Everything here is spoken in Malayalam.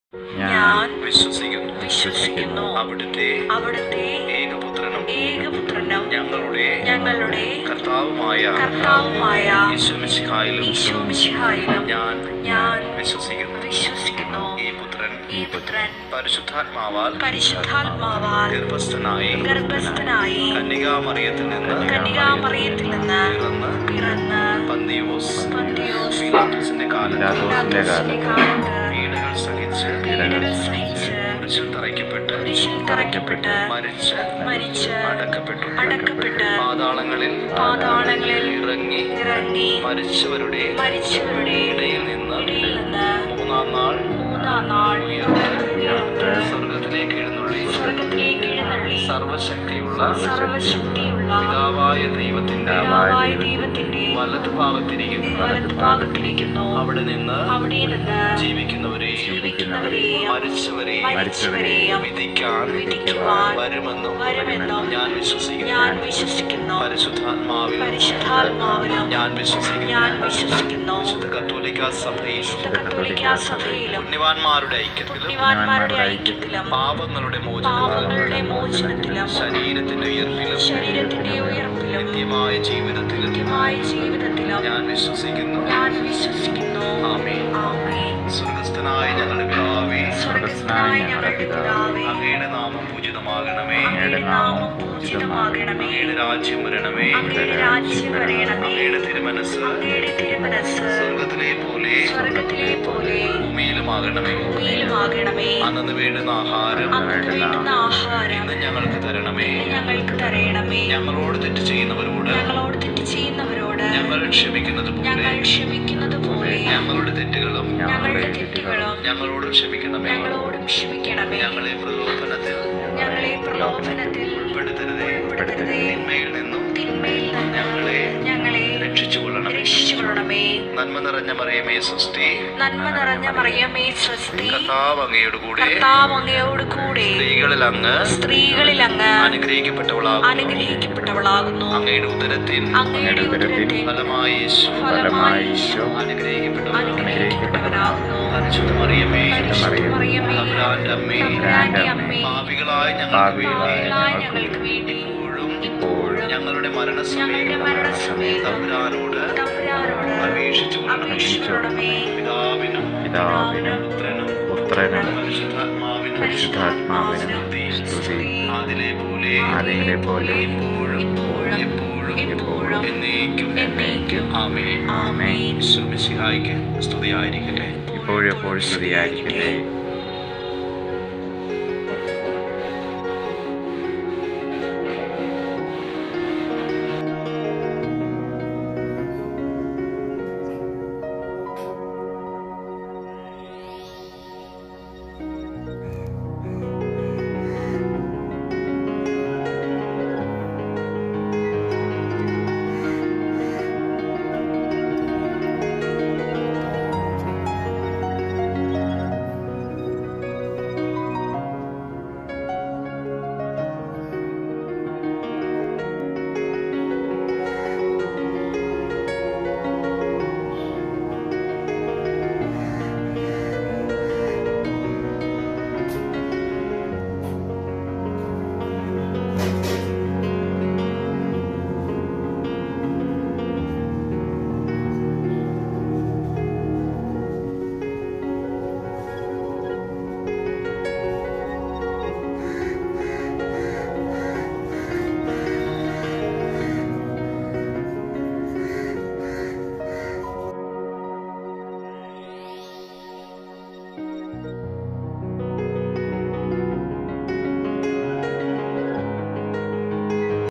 ഞാൻ വിശ്വസിക്കുന്നു വിശ്വസിക്കുന്നു അവിടുത്തെ അവിടുത്തെ ഏകപുത്രനും ഏകപുത്രനും ഞങ്ങളുടെ ഞങ്ങളുടെ കർത്താവുമായ കർത്താവുമായ ഈശ്വമിശിഹായിലും ഈശോമിശിഹായിലും ഞാൻ ഞാൻ വിശ്വസിക്കുന്നു വിശ്വസിക്കുന്നു ഈ പുത്രൻ ഈ പുത്രൻ പരിശുദ്ധാത്മാവാൽ പരിശുദ്ധാത്മാവാൽ ഗർഭസ്ഥനായി ഗർഭസ്ഥനായി കന്യകാമറിയത്തിൽ നിന്ന് കന്യകാമറിയത്തിൽ നിന്ന് പിറന്ന് പിറന്ന് പന്തിയോസ് പന്തിയോസ് പീലാത്തോസിന്റെ കാലത്ത് പിലാത്തോസിന്റെ കാലത്ത് പീഡകൾ സഹിച്ച് പീഡകൾ സഹിച്ച് കുരിശിൽ തറയ്ക്കപ്പെട്ട് കുരിശിൽ തറയ്ക്കപ്പെട്ട് മരിച്ച് മരിച്ച് അടക്കപ്പെട്ടു അടക്കപ്പെട്ട് പാതാളങ്ങളിൽ പാതാളങ്ങളിൽ ഇറങ്ങി ഇറങ്ങി മരിച്ചവരുടെ മരിച്ചവരുടെ ഇടയിൽ നിന്ന് ഇടയിൽ നിന്ന് മൂന്നാം നാൾ മൂന്നാം നാൾ ഉയർന്ന് ഉയർത്ത് സ്വർഗത്തിലേക്ക് എഴുന്നള്ളി സ്വർഗത്തിലേക്ക് എഴുന്നള്ളി സർവശക്തിയുള്ള സർവശക്തിയുള്ള പിതാവായ ദൈവത്തിന്റെ പിതാവായ ദൈവത്തിന്റെ വലതു ഭാഗത്തിരിക്കുന്നു വലതുഭാഗത്തിരിക്കുന്നു അവിടെ നിന്ന് അവിടെ നിന്ന് ജീവിക്കുന്നവരെയും ജീവിക്കുന്നവരെയും മരിച്ചവരെയും മരിച്ചവരെയും വിധിക്കാൻ വിധിക്കുവാൻ വരുമെന്നും വരുമെന്നും ഞാൻ വിശ്വസിക്കുന്നു ഞാൻ വിശ്വസിക്കുന്നു പരിശുദ്ധാത്മാവിൽ പരിശുദ്ധാത്മാവിലും ഞാൻ വിശ്വസിക്കുന്നു ഞാൻ വിശ്വസിക്കുന്നു വിശുദ്ധ കത്തോലിക്ക സഭയിൽ വിശുദ്ധ കത്തോലിക്കാ സഭയിലും പുണ്യവാന്മാരുടെ ഐക്യത്തിലും പുണ്യവാന്മാരുടെ ഐക്യത്തിലും പാപങ്ങളുടെ മോചനത്തിലും പാപങ്ങളുടെ മോചനത്തിലും ശരീരത്തിന്റെ ഉയർപ്പിലും ശരീരത്തിന്റെ ഉയർപ്പിലും നിത്യമായ ജീവിതത്തിലും നിത്യമായ ജീവിതത്തിലും ഞാൻ വിശ്വസിക്കുന്നു ഞാൻ വിശ്വസിക്കുന്നു ആമേൻ ആമേൻ സ്വർഗസ്ഥനായ ഞങ്ങളുടെ പിതാവേ സ്വർഗസ്ഥനായ ഞങ്ങളുടെ പിതാവേ അങ്ങയുടെ നാമം പൂജിതമാകണമേ അങ്ങയുടെ നാമം പൂജിതമാകണമേ അങ്ങയുടെ രാജ്യം വരണമേ അങ്ങയുടെ രാജ്യം വരയണമേ അങ്ങയുടെ തിരുമനസ് അങ്ങയുടെ തിരുമനസ് സ്വർഗത്തിലെ പോലെ സ്വർഗത്തിലെ പോലെ ഭൂമിയിലുമാകണമേ ഭൂമിയിലുമാകണമേ അന്നു വേണ്ടുന്ന ആഹാരം അന്ന് വേണ്ടുന്ന ആഹാരം ഇന്ന് ഞങ്ങൾക്ക് തരണമേ ഞങ്ങൾക്ക് തരയണമേ ഞങ്ങളോട് തെറ്റ് ചെയ്യുന്നവരോട് ഞങ്ങളോട് തെറ്റ് ചെയ്യുന്നവരോട് ഞങ്ങൾ ക്ഷമിക്കുന്നത് പോലെ ഞങ്ങൾ ക്ഷമിക്കുന്നത് പോലെ ഞങ്ങളുടെ തെറ്റുകളും ഞങ്ങളുടെ തെറ്റുകളും ഞങ്ങളോട് ക്ഷമിക്കണമേ ഞങ്ങളോടും ക്ഷമിക്കണമേ ഞങ്ങളെ പ്രലോഭനത്തിൽ ഞങ്ങളെ പ്രലോഭനത്തിൽ ഉൾപ്പെടുത്തരുതേ ഉൾപ്പെടുത്തരുതേ തിന്മയിൽ നിന്നും തിന്മയിൽ നിന്ന് ഞങ്ങളെ ഞങ്ങളെ രക്ഷിച്ചുകൊള്ളണമേ രക്ഷിച്ചുകൊള്ളണമേ നന്മ നിറഞ്ഞ മറിയമേ സുസ്തി നന്മ നിറഞ്ഞ മറിയമേ സ്വസ്തി കർത്താവ് അങ്ങയുടെ കൂടെ കർത്താവ് അങ്ങയോട് കൂടെ സ്ത്രീകളിൽ അങ്ങ് സ്ത്രീകളിൽ അങ്ങ് അനുഗ്രഹിക്കപ്പെട്ടവളാകും അനുഗ്രഹിക്കപ്പെട്ടവളാകുന്നു അങ്ങയുടെ ഉദരത്തിൽ അങ്ങയുടെ ഉദരത്തിൽ ഫലമായി യേശു ഫലമായി ഈശോ അനുഗ്രഹിക്കപ്പെട്ടവളാകും അനുഗ്രഹിക്കപ്പെട്ടവനാകുന്നു പരിശുദ്ധ മറിയമേ പരിശുദ്ധ മറിയമേ തമ്പുരാന്റെ അമ്മേ തമ്പുരാന്റെ അമ്മേ പാപികളായ ഞങ്ങൾക്ക് വേണ്ടി പാപികളായ ഞങ്ങൾക്ക് വേണ്ടി ഇപ്പോഴും ഇപ്പോഴും ഞങ്ങളുടെ ഞങ്ങളുടെ മരണസമയം മരണസമയത്തും തമ്പുരാനോട് തമ്പുരാനോട് അപേക്ഷിച്ചു അപേക്ഷിച്ചുകൊള്ളണമേ പിതാവിനും പിതാവിനും പുത്രനും പുത്രനും പരിശുദ്ധാത്മാവിനും പരിശുദ്ധാത്മാവിനും സ്തുതി അതിലെ പോലെ അതിലെ പോലെ ഇപ്പോഴും ഇപ്പോഴും എപ്പോഴും എപ്പോഴും എന്നേക്കും എന്നേക്കും ആമേൻ ആമേൻ ഈശോ മിശിഹായ്ക്ക് സ്തുതിയായിരിക്കട്ടെ ഇപ്പോഴെപ്പോഴും സ്തുതിയായിരിക്കട്ടെ